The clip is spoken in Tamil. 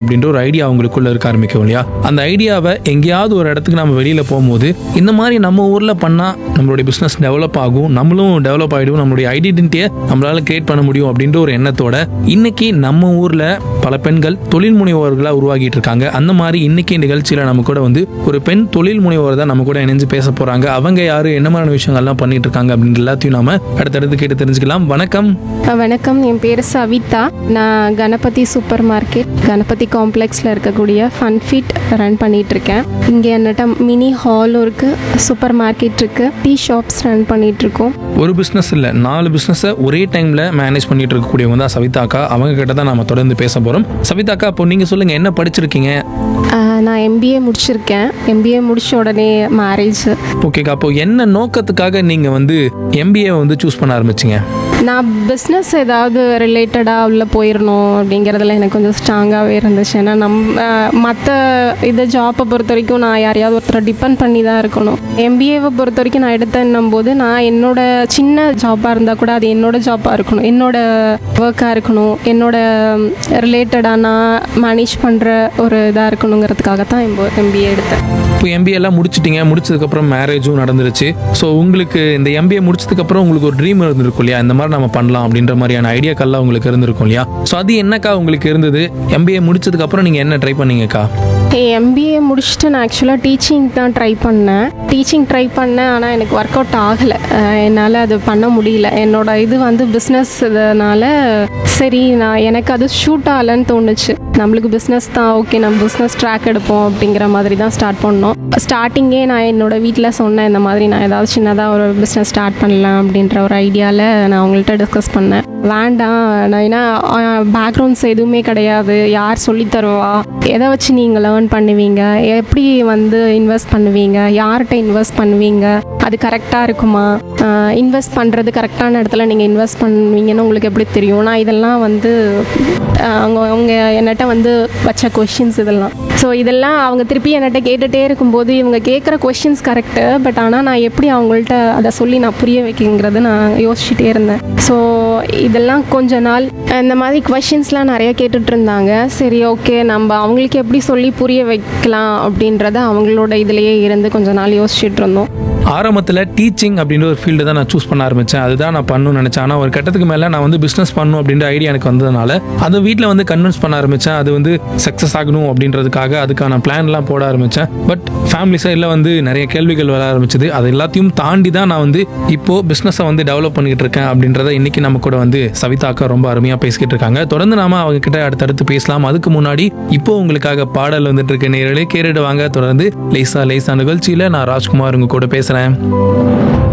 அப்படின்ற ஒரு ஐடியா அவங்களுக்குள்ள இருக்க ஆரம்பிக்கும் இல்லையா அந்த ஐடியாவை எங்கேயாவது ஒரு இடத்துக்கு நம்ம வெளியில போகும்போது இந்த மாதிரி நம்ம ஊர்ல பண்ணா நம்மளுடைய பிசினஸ் டெவலப் ஆகும் நம்மளும் டெவலப் ஆயிடும் நம்மளுடைய ஐடென்டிட்டியை நம்மளால கிரியேட் பண்ண முடியும் அப்படின்ற ஒரு எண்ணத்தோட இன்னைக்கு நம்ம ஊர்ல பல பெண்கள் தொழில் முனைவோர்களா உருவாகிட்டு இருக்காங்க அந்த மாதிரி இன்னைக்கு நிகழ்ச்சியில நம்ம கூட வந்து ஒரு பெண் தொழில் முனைவோர் தான் நம்ம கூட இணைஞ்சு பேச போறாங்க அவங்க யாரு என்ன மாதிரியான விஷயங்கள்லாம் பண்ணிட்டு இருக்காங்க அப்படின்ற எல்லாத்தையும் நாம அடுத்தடுத்து கேட்டு தெரிஞ்சுக்கலாம் வணக்கம் அஹ் வணக்கம் என் பேர் சவிதா நான் கணபதி சூப்பர் மார்க்கெட் கணபதி காம்ப்ளெக்ஸில் இருக்கக்கூடிய ஃபன் ஃபிட் ரன் பண்ணிட்டு இருக்கேன் இங்கே என்னட்ட மினி ஹாலும் இருக்குது சூப்பர் மார்க்கெட் இருக்குது டீ ஷாப்ஸ் ரன் பண்ணிட்டு இருக்கோம் ஒரு பிஸ்னஸ் இல்லை நாலு பிஸ்னஸை ஒரே டைமில் மேனேஜ் பண்ணிட்டு இருக்கக்கூடியவங்க தான் சவிதாக்கா அவங்க கிட்ட தான் நம்ம தொடர்ந்து பேச போகிறோம் சவிதாக்கா அப்போ நீங்கள் சொல்லுங்கள் என்ன படிச்சிருக்கீங்க அஹ் நான் எம்பிஏ முடிச்சிருக்கேன் எம்பிஏ முடிச்ச உடனே மேரேஜ் ஓகேக்கா அப்போ என்ன நோக்கத்துக்காக நீங்கள் வந்து எம்பிஏ வந்து சூஸ் பண்ண ஆரம்பிச்சிங்க நான் பிஸ்னஸ் ஏதாவது ரிலேட்டடாக உள்ள போயிடணும் அப்படிங்கிறதுல எனக்கு கொஞ்சம் ஸ்ட்ராங்காகவே இருந்துச்சு ஏன்னா நம்ம மற்ற இதை ஜாப்பை பொறுத்த வரைக்கும் நான் யாரையாவது ஒருத்தரை டிபெண்ட் பண்ணி தான் இருக்கணும் எம்பிஏவை பொறுத்த வரைக்கும் நான் எடுத்தேன்னும் போது நான் என்னோட சின்ன ஜாப்பாக இருந்தால் கூட அது என்னோட ஜாப்பாக இருக்கணும் என்னோட ஒர்க்காக இருக்கணும் என்னோட ரிலேட்டடாக நான் மேனேஜ் பண்ணுற ஒரு இதாக இருக்கணுங்கிறதுக்காக தான் எம்பிஏ எடுத்தேன் இப்போ எம்பிஏ எல்லாம் முடிச்சிட்டீங்க முடிச்சதுக்கப்புறம் மேரேஜும் நடந்துருச்சு ஸோ உங்களுக்கு இந்த எம்பிஏ முடிச்சதுக்கப்புறம் உங்களுக்கு ஒரு ட்ரீம் இருந்திருக்கும் இல்லையா இந்த மாதிரி நம்ம பண்ணலாம் அப்படின்ற மாதிரியான ஐடியாக்கள்லாம் உங்களுக்கு இருந்திருக்கும் இல்லையா ஸோ அது என்னக்கா உங்களுக்கு இருந்தது எம்பிஏ முடிச்சதுக்கப்புறம் நீங்கள் என்ன ட்ரை பண்ணீங்கக்கா எம்பிஏ முடிச்சுட்டு நான் ஆக்சுவலாக டீச்சிங் தான் ட்ரை பண்ணேன் டீச்சிங் ட்ரை பண்ணேன் ஆனால் எனக்கு ஒர்க் அவுட் ஆகலை என்னால் அது பண்ண முடியல என்னோட இது வந்து பிஸ்னஸ் இதனால சரி நான் எனக்கு அது ஷூட் ஆகலைன்னு தோணுச்சு நம்மளுக்கு பிஸ்னஸ் தான் ஓகே நம்ம பிஸ்னஸ் ட்ராக் எடுப்போம் அப்படிங்கிற மாதிரி தான் ஸ்டார்ட் பண்ணோம் ஸ்டார்டிங்கே நான் என்னோட வீட்டில் சொன்னேன் இந்த மாதிரி நான் ஏதாவது சின்னதாக ஒரு பிஸ்னஸ் ஸ்டார்ட் பண்ணலாம் அப்படின்ற ஒரு ஐடியாவில் நான் அவங்கள்ட்ட டிஸ்கஸ் பண்ணேன் வேண்டாம் நான் ஏன்னா பேக்ரவுண்ட்ஸ் எதுவுமே கிடையாது யார் சொல்லித் தருவா எதை வச்சு நீங்கள் லேர்ன் பண்ணுவீங்க எப்படி வந்து இன்வெஸ்ட் பண்ணுவீங்க யார்கிட்ட இன்வெஸ்ட் பண்ணுவீங்க அது கரெக்டாக இருக்குமா இன்வெஸ்ட் பண்ணுறது கரெக்டான இடத்துல நீங்கள் இன்வெஸ்ட் பண்ணுவீங்கன்னு உங்களுக்கு எப்படி தெரியும் நான் இதெல்லாம் வந்து ஆஹ் அவங்க அவங்க என்கிட்ட வந்து வச்ச கொஷின்ஸ் இதெல்லாம் ஸோ இதெல்லாம் அவங்க திருப்பி என்கிட்ட கேட்டுகிட்டே இருக்கும்போது இவங்க கேட்குற கொஷின்ஸ் கரெக்டு பட் ஆனால் நான் எப்படி அவங்கள்ட்ட அதை சொல்லி நான் புரிய வைக்கிங்கிறது நான் யோசிச்சுட்டே இருந்தேன் ஸோ இதெல்லாம் கொஞ்ச நாள் இந்த மாதிரி கொஷின்ஸ்லாம் நிறைய கேட்டுட்டு இருந்தாங்க சரி ஓகே நம்ம அவங்களுக்கு எப்படி சொல்லி புரிய வைக்கலாம் அப்படின்றத அவங்களோட இதுலேயே இருந்து கொஞ்ச நாள் யோசிச்சுட்டு இருந்தோம் ஆரம்பத்தில் டீச்சிங் அப்படின்ற ஒரு ஃபீல்டு தான் நான் சூஸ் பண்ண ஆரம்பித்தேன் அதுதான் நான் பண்ணணும்னு நினச்சேன் ஆனால் ஒரு கட்டத்துக்கு மேலே நான் வந்து பிஸ்னஸ் பண்ணணும் அப்படின்ற ஐடியா எனக்கு வந்ததுனால அதை வீட்டில் வந்து கன்வின்ஸ் பண்ண ஆரம்பித்தேன் அது வந்து சக்ஸஸ் ஆகணும் அப்படின்றதுக்காக அதுக்கான பிளான்லாம் போட ஆரம்பித்தேன் பட் ஃபேமிலி சைடில் வந்து நிறைய கேள்விகள் வர ஆரம்பிச்சது அது எல்லாத்தையும் தாண்டி தான் நான் வந்து இப்போது பிஸ்னஸை வந்து டெவலப் பண்ணிக்கிட்டு இருக்கேன் அப்படின்றத இன்னைக்கு நம்ம கூட வந்து சவிதாக்கா ரொம்ப அருமையாக பேசிக்கிட்டு இருக்காங்க தொடர்ந்து நாம அவங்க கிட்ட அடுத்தடுத்து பேசலாம் அதுக்கு முன்னாடி இப்போ உங்களுக்காக பாடல் வந்துட்டு இருக்க நேரலே கேட்டுட்டு வாங்க தொடர்ந்து லேசா லேசா நிகழ்ச்சியில் நான் ராஜ்குமார் உங்க கூட பேசுகிறேன்